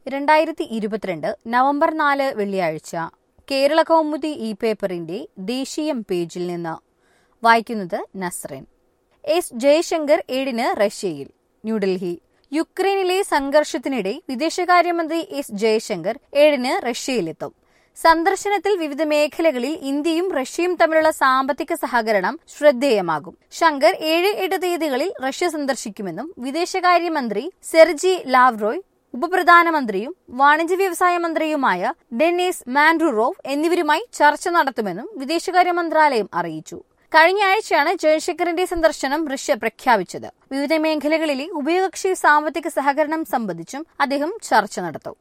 രണ്ടായിരത്തി ഇരുപത്തിരണ്ട് നവംബർ നാല് വെള്ളിയാഴ്ച കേരള കൗമുദി ഇ പേപ്പറിന്റെ ദേശീയം പേജിൽ നിന്ന് വായിക്കുന്നത് നസ്റിൻ എസ് ജയശങ്കർ ഏഴിന് റഷ്യയിൽ ന്യൂഡൽഹി യുക്രൈനിലെ സംഘർഷത്തിനിടെ വിദേശകാര്യമന്ത്രി എസ് ജയശങ്കർ ഏഴിന് റഷ്യയിലെത്തും സന്ദർശനത്തിൽ വിവിധ മേഖലകളിൽ ഇന്ത്യയും റഷ്യയും തമ്മിലുള്ള സാമ്പത്തിക സഹകരണം ശ്രദ്ധേയമാകും ശങ്കർ ഏഴ് എട്ട് തീയതികളിൽ റഷ്യ സന്ദർശിക്കുമെന്നും വിദേശകാര്യമന്ത്രി സെർജി ലാവ്റോയ് ഉപപ്രധാനമന്ത്രിയും വാണിജ്യ വ്യവസായ മന്ത്രിയുമായ ഡെന്നിസ് മാൻഡ്രുറോവ് എന്നിവരുമായി ചർച്ച നടത്തുമെന്നും വിദേശകാര്യ മന്ത്രാലയം അറിയിച്ചു കഴിഞ്ഞ ആഴ്ചയാണ് ജയശങ്കറിന്റെ സന്ദർശനം റഷ്യ പ്രഖ്യാപിച്ചത് വിവിധ മേഖലകളിലെ ഉഭയകക്ഷി സാമ്പത്തിക സഹകരണം സംബന്ധിച്ചും അദ്ദേഹം ചർച്ച നടത്തും